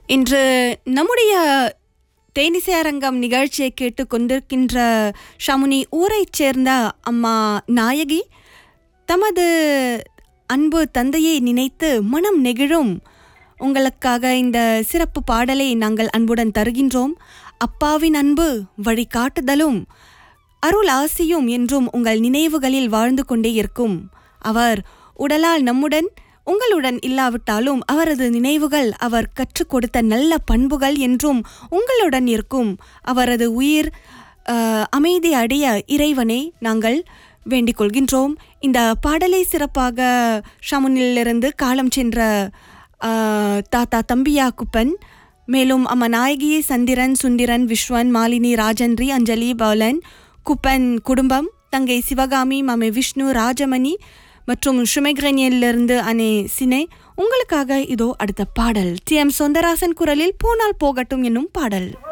இன்று நம்முடைய தேனிசை அரங்கம் நிகழ்ச்சியை கேட்டு கொண்டிருக்கின்ற ஷமுனி ஊரைச் சேர்ந்த அம்மா நாயகி தமது அன்பு தந்தையை நினைத்து மனம் நெகிழும் உங்களுக்காக இந்த சிறப்பு பாடலை நாங்கள் அன்புடன் தருகின்றோம் அப்பாவின் அன்பு வழிகாட்டுதலும் அருள் ஆசியும் என்றும் உங்கள் நினைவுகளில் வாழ்ந்து கொண்டே இருக்கும் அவர் உடலால் நம்முடன் உங்களுடன் இல்லாவிட்டாலும் அவரது நினைவுகள் அவர் கற்றுக் கொடுத்த நல்ல பண்புகள் என்றும் உங்களுடன் இருக்கும் அவரது உயிர் அஹ், அமைதி அடைய இறைவனை நாங்கள் வேண்டிக் கொள்கின்றோம் இந்த பாடலை சிறப்பாக ஷமுனிலிருந்து காலம் சென்ற அஹ், தாத்தா தம்பியா குப்பன் மேலும் அம்மா நாயகி சந்திரன் சுந்திரன் விஸ்வன் மாலினி ராஜன்ரி அஞ்சலி பவலன் குப்பன் குடும்பம் தங்கை சிவகாமி மாமே விஷ்ணு ராஜமணி மற்றும் ஷுமைக்ரனியிலிருந்து அனே சினே உங்களுக்காக இதோ அடுத்த பாடல் டி எம் சொந்தராசன் குரலில் போனால் போகட்டும் என்னும் பாடல்